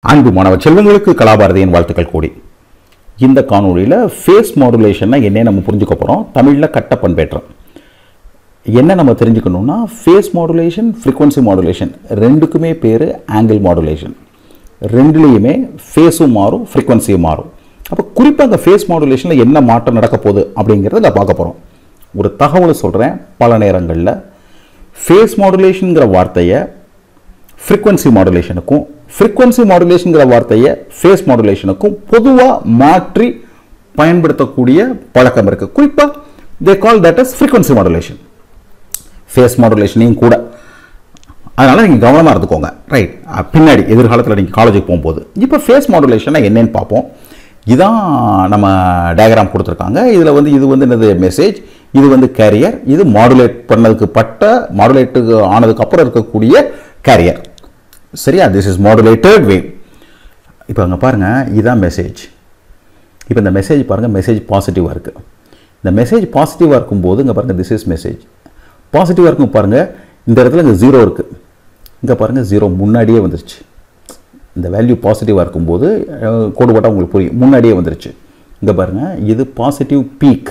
அன்பு மாணவ செல்வங்களுக்கு கலாபாரதியின் வாழ்த்துக்கள் கூடி இந்த காணொளியில் ஃபேஸ் மாடுலேஷன்னா என்ன நம்ம புரிஞ்சுக்க போகிறோம் தமிழில் கட்ட பண்பேற்றம் என்ன நம்ம தெரிஞ்சுக்கணும்னா ஃபேஸ் மாடுலேஷன் ஃப்ரீக்வன்சி மாடுலேஷன் ரெண்டுக்குமே பேர் ஆங்கிள் மாடுலேஷன் ரெண்டுலேயுமே ஃபேஸும் மாறும் ஃப்ரீக்வன்சியும் மாறும் அப்போ குறிப்பாக அந்த ஃபேஸ் மாடுலேஷனில் என்ன மாற்றம் நடக்க போகுது அப்படிங்கிறத நான் பார்க்க போகிறோம் ஒரு தகவலை சொல்கிறேன் பல நேரங்களில் ஃபேஸ் மாடுலேஷனுங்கிற வார்த்தையை ஃப்ரீக்வன்சி மாடுலேஷனுக்கும் ஃப்ரீக்வன்சி மாடுலேஷனுங்கிற வார்த்தையை ஃபேஸ் மாடுலேஷனுக்கும் பொதுவாக மாற்றி பயன்படுத்தக்கூடிய பழக்கம் இருக்குது குறிப்பாக they call that as frequency modulation phase மாடுலேஷனையும் கூட அதனால் நீங்கள் கவனமாக இருந்துக்கோங்க ரைட் பின்னாடி எதிர்காலத்தில் நீங்கள் காலேஜுக்கு போகும்போது இப்போ ஃபேஸ் மாடுலேஷனை என்னன்னு பார்ப்போம் இதான் நம்ம டயக்ராம் கொடுத்துருக்காங்க இதில் வந்து இது வந்து என்னது மெசேஜ் இது வந்து கேரியர் இது மாடுலேட் பண்ணதுக்கு பட்ட மாடுலேட்டுக்கு ஆனதுக்கு அப்புறம் இருக்கக்கூடிய கேரியர் சரியா திஸ் இஸ் மாடுலேட்டட் வேவ் இப்போ அங்கே பாருங்கள் இதுதான் மெசேஜ் இப்போ இந்த மெசேஜ் பாருங்கள் மெசேஜ் பாசிட்டிவாக இருக்குது இந்த மெசேஜ் பாசிட்டிவாக இருக்கும்போது இங்கே பாருங்கள் திஸ் இஸ் மெசேஜ் பாசிட்டிவாக இருக்கும் பாருங்கள் இந்த இடத்துல இங்கே ஜீரோ இருக்குது இங்கே பாருங்கள் ஜீரோ முன்னாடியே வந்துருச்சு இந்த வேல்யூ பாசிட்டிவாக இருக்கும்போது அஹ், கோடு போட்டால் உங்களுக்கு புரியும் முன்னாடியே வந்துருச்சு இங்கே பாருங்கள் இது பாசிட்டிவ் பீக்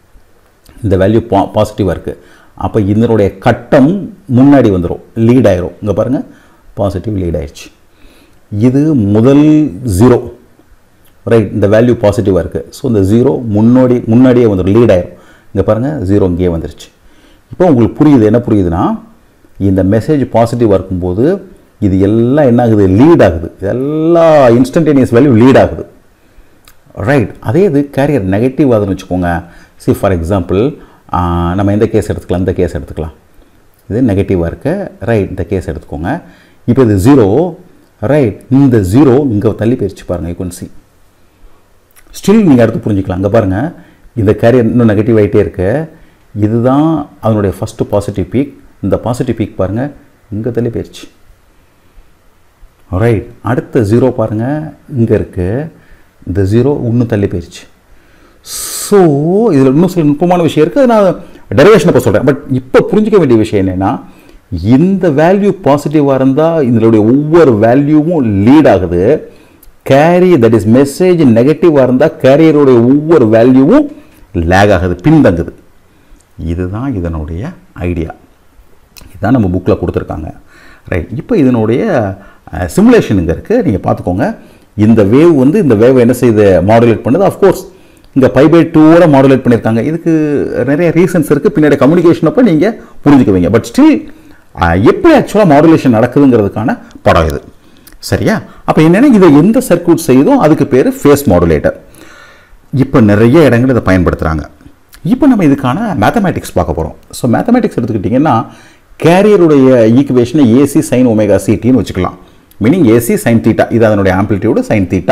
இந்த வேல்யூ பா பாசிட்டிவாக இருக்குது அப்போ இதனுடைய கட்டம் முன்னாடி வந்துடும் லீட் ஆயிரும் இங்கே பாருங்கள் பாசிட்டிவ் லீட் ஆயிடுச்சு இது முதல் ஜீரோ ரைட் இந்த வேல்யூ பாசிட்டிவாக இருக்குது ஸோ இந்த ஜீரோ முன்னாடி முன்னாடியே வந்துடும் லீட் ஆயிரும் இங்கே பாருங்கள் ஜீரோ இங்கேயே வந்துருச்சு இப்போ உங்களுக்கு புரியுது என்ன புரியுதுன்னா இந்த மெசேஜ் பாசிட்டிவாக இருக்கும்போது இது எல்லாம் என்ன ஆகுது லீட் ஆகுது எல்லா இன்ஸ்டன்டேனியஸ் வேல்யூ லீட் ஆகுது ரைட் அதே இது கேரியர் நெகட்டிவ் ஆகுதுன்னு வச்சுக்கோங்க சி ஃபார் எக்ஸாம்பிள் நம்ம எந்த கேஸ் எடுத்துக்கலாம் இந்த கேஸ் எடுத்துக்கலாம் இது நெகட்டிவாக இருக்க ரைட் இந்த கேஸ் எடுத்துக்கோங்க இப்போ இது ஜீரோ ரைட் இந்த ஜீரோ இங்கே தள்ளி போயிடுச்சு பாருங்கள் யூ சி ஸ்டில் நீங்கள் அடுத்து புரிஞ்சுக்கலாம் அங்கே பாருங்கள் இந்த கேரியர் இன்னும் நெகட்டிவ் ஆகிட்டே இருக்கு இதுதான் அதனுடைய ஃபஸ்ட்டு பாசிட்டிவ் பீக் இந்த பாசிட்டிவ் பீக் பாருங்கள் இங்கே தள்ளி போயிடுச்சு ரைட் அடுத்த ஜீரோ பாருங்கள் இங்கே இருக்குது இந்த ஜீரோ இன்னும் தள்ளி போயிடுச்சு ஸோ இதில் இன்னும் சில நுட்பமான விஷயம் இருக்குது அது நான் டெரிவேஷன் இப்போ சொல்கிறேன் பட் இப்போ புரிஞ்சிக்க வேண்டிய விஷயம் என்னென்னா இந்த வேல்யூ பாசிட்டிவாக இருந்தால் இதனுடைய ஒவ்வொரு வேல்யூவும் லீட் ஆகுது கேரி தட் இஸ் மெசேஜ் நெகட்டிவாக இருந்தால் கேரியருடைய ஒவ்வொரு வேல்யூவும் லேக் ஆகுது பின்தங்குது இதுதான் இதனுடைய ஐடியா இதுதான் நம்ம புக்கில் கொடுத்துருக்காங்க ரைட் இப்போ இதனுடைய சிமுலேஷன் இங்கே இருக்குது நீங்கள் பார்த்துக்கோங்க இந்த வேவ் வந்து இந்த வேவ் என்ன செய்யுது மாடுலேட் பண்ணுது அஃப்கோர்ஸ் இங்கே பை பை டூவோட மாடுலேட் பண்ணியிருக்காங்க இதுக்கு நிறைய ரீசன்ஸ் இருக்குது பின்னாடி கம்யூனிகேஷன் அப்போ நீங்கள் புரிஞ்சுக்குவீங்க பட் ஸ்டில் எப்படி ஆக்சுவலாக மாடுலேஷன் நடக்குதுங்கிறதுக்கான படம் இது சரியா அப்போ என்னென்னா இதை எந்த சர்க்யூட் செய்யுதோ அதுக்கு பேர் ஃபேஸ் மாடுலேட்டர் இப்போ நிறைய இடங்கள் இதை பயன்படுத்துகிறாங்க இப்போ நம்ம இதுக்கான மேத்தமேட்டிக்ஸ் பார்க்க போகிறோம் ஸோ மேத்தமேட்டிக்ஸ் எடுத்துக்கிட்டிங்கன்னா கேரியருடைய ஈக்குவேஷனை ஏசி சைன் ஒமேகா சிடின்னு வச்சுக்கலாம் மீனிங் ஏசி சைன் தீட்டா இது அதனுடைய ஆம்ப்ளிடியூடு சைன் தீட்டா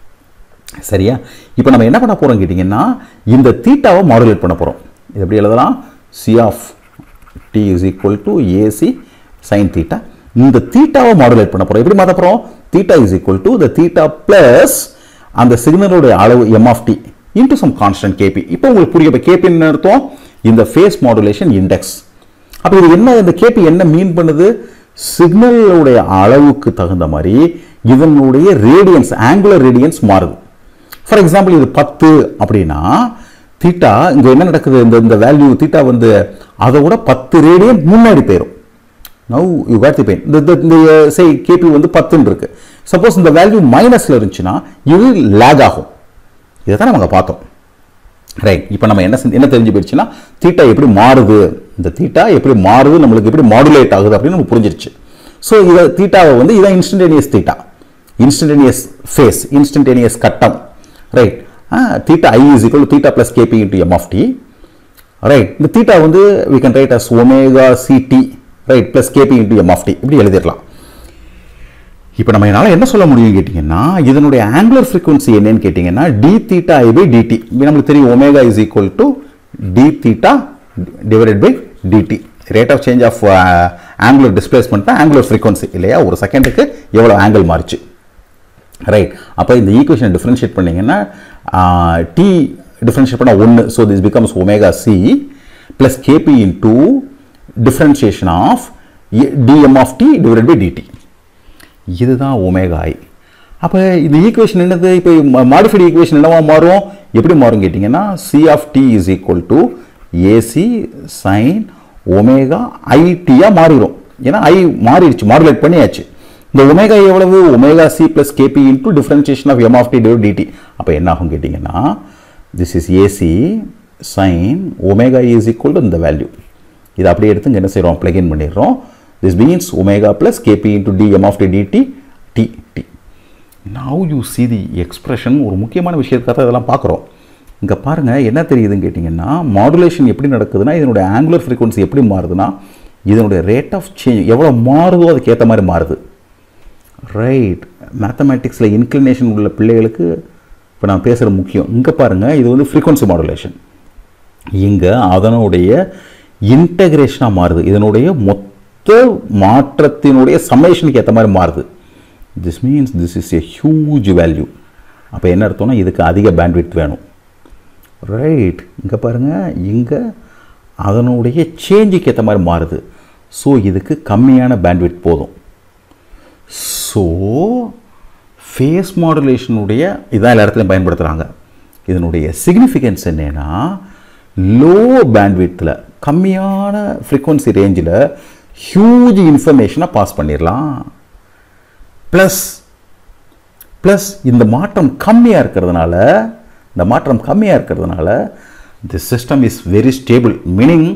சரியா இப்போ நம்ம என்ன பண்ண போகிறோம் கேட்டிங்கன்னா இந்த தீட்டாவை மாடுலேட் பண்ண போகிறோம் இது எப்படி எழுதலாம் C of D is equal to AC sine theta இந்த தீட்டாவை மாடுலேட் பண்ண போகிறோம் எப்படி மாற்ற போகிறோம் theta is equal to the theta plus அந்த சிக்னலோட அளவு M of T into some constant KP இப்போ உங்களுக்கு புரியும் இப்போ கேபி என்ன அர்த்தம் இந்த ஃபேஸ் மாடுலேஷன் இண்டெக்ஸ் அப்போ இது என்ன இந்த கேபி என்ன மீன் பண்ணுது சிக்னலுடைய அளவுக்கு தகுந்த மாதிரி இதனுடைய ரேடியன்ஸ் ஆங்குலர் ரேடியன்ஸ் மாறுது ஃபார் எக்ஸாம்பிள் இது பத்து அப்படின்னா தீட்டா இங்கே என்ன நடக்குது இந்த இந்த வேல்யூ தீட்டா வந்து அதை விட பத்து ரேடியன் முன்னாடி போயிடும் now you got the pain இந்த இந்த- இந்த சே கேபி வந்து பத்துன்னு இருக்கு சப்போஸ் இந்த வேல்யூ மைனஸில் இருந்துச்சுன்னா இது லேக் ஆகும் இதை தான் நம்ம அங்க பார்த்தோம் ரைட் இப்போ நம்ம என்ன செஞ்சு- என்ன தெரிஞ்சு போயிடுச்சுன்னா தீட்டா எப்படி மாறுது இந்த தீட்டா எப்படி மாறுது நம்மளுக்கு எப்படி மாடுலேட் ஆகுது அப்படின்னு நமக்கு புரிஞ்சிருச்சு ஸோ இதை தீட்டாவை வந்து இதான் instantaneous theta instantaneous phase instantaneous கட்டம் right theta i is equal theta plus kp into m of t right இந்த தீட்டா வந்து we can write as omega ct right plus kp into m of t இப்படி எழுதிடலாம் இப்போ நம்ம என்னால் என்ன சொல்ல முடியும் கேட்டிங்கன்னா இதனுடைய ஆங்குலர் ஃப்ரீக்வன்சி என்னன்னு கேட்டிங்கன்னா d theta i by dt நம்மளுக்கு தெரியும் omega is equal to d theta divided by dt rate of change of angular displacement தான் ஆங்குலர் ஃப்ரீக்வன்சி இல்லையா ஒரு செகண்டுக்கு எவ்வளோ ஆங்கிள் மாறுச்சு ரைட் அப்போ இந்த ஈக்குவேஷன் டிஃப்ரென்ஷியேட் பண்ணீங்கன்னா டி டிஃப்ரென்ஷியேட் பண்ணால் ஒன்று so this becomes omega c plus kp into differentiation of dm of t divided by dt இதுதான் ஒமேகா ஐ அப்போ இந்த ஈக்குவேஷன் என்னது இப்போ மாடிஃபைடு ஈக்குவேஷன் என்னவா மாறும் எப்படி மாறும் கேட்டிங்கன்னா c of D is equal to AC sine omega ஐடியாக மாறிடும் ஏன்னா ஐ மாறிடுச்சு மாடுலேட் பண்ணியாச்சு இந்த ஒமேகா எவ்வளவு omega c plus kp into differentiation of m of t divide dt அப்போ என்ன ஆகும் கேட்டிங்கன்னா this is ac sine omega is equal to இந்த வேல்யூ இதை அப்படியே எடுத்து இங்க என்ன செய்கிறோம் பிளகின் பண்ணிடுறோம் this means omega plus kp into d m of t dt d D now you see the expression ஒரு முக்கியமான விஷயத்துக்காக இதெல்லாம் பார்க்குறோம் இங்கே பாருங்கள் என்ன தெரியுதுன்னு கேட்டிங்கன்னா மாடுலேஷன் எப்படி நடக்குதுன்னா இதனுடைய ஆங்குலர் ஃப்ரீக்வன்சி எப்படி மாறுதுன்னா இதனுடைய ரேட் ஆஃப் சேஞ்ச் எவ்வளோ மாறுதோ அதுக்கு ஏற்ற மாதிரி மாறுது ரைட் மேத்தமேட்டிக்ஸில் இன்க்ளினேஷன் உள்ள பிள்ளைகளுக்கு இப்போ நான் பேசுகிற முக்கியம் இங்கே பாருங்கள் இது வந்து ஃப்ரீக்வன்சி மாடுலேஷன் இங்கே அதனுடைய இன்டகிரேஷனாக மாறுது இதனுடைய மொத்த மாற்றத்தினுடைய சம்மேஷனுக்கு ஏற்ற மாதிரி மாறுது this means this is a huge value அப்போ என்ன அர்த்தம்னா இதுக்கு அதிக பேண்ட்வித் வேணும் ரைட் இங்கே பாருங்கள் இங்கே அதனுடைய சேஞ்சுக்கு ஏற்ற மாதிரி மாறுது ஸோ இதுக்கு கம்மியான பேண்ட்வித் போதும் ஸோ ஃபேஸ் மாடுலேஷனுடைய இதான் எல்லா இடத்துலையும் பயன்படுத்துகிறாங்க இதனுடைய சிக்னிஃபிகன்ஸ் என்னன்னா லோ பேண்ட்வித்தில் கம்மியான ஃப்ரீக்வன்சி ரேஞ்சில் ஹியூஜ் இன்ஃபர்மேஷனை பாஸ் பண்ணிடலாம் ப்ளஸ் ப்ளஸ் இந்த மாற்றம் கம்மியாக இருக்கிறதுனால இந்த மாற்றம் கம்மியாக இருக்கிறதுனால the system is very stable meaning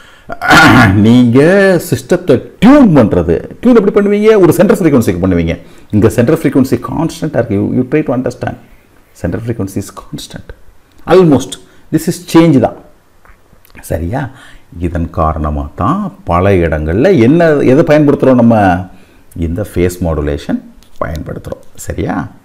நீங்கள் சிஸ்டத்தை டியூன் பண்ணுறது டியூன் எப்படி பண்ணுவீங்க ஒரு சென்ட்ரல் ஃப்ரீக்வன்சிக்கு பண்ணுவீங்க இங்கே சென்ட்ரல் ஃப்ரீக்வன்சி கான்ஸ்டண்ட்டாக இருக்குது you you try to understand central frequency is constant almost this is change தான் சரியா இதன் காரணமாக தான் பல இடங்களில் என்ன எதை பயன்படுத்துகிறோம் நம்ம இந்த ஃபேஸ் மாடுலேஷன் பயன்படுத்துகிறோம் சரியா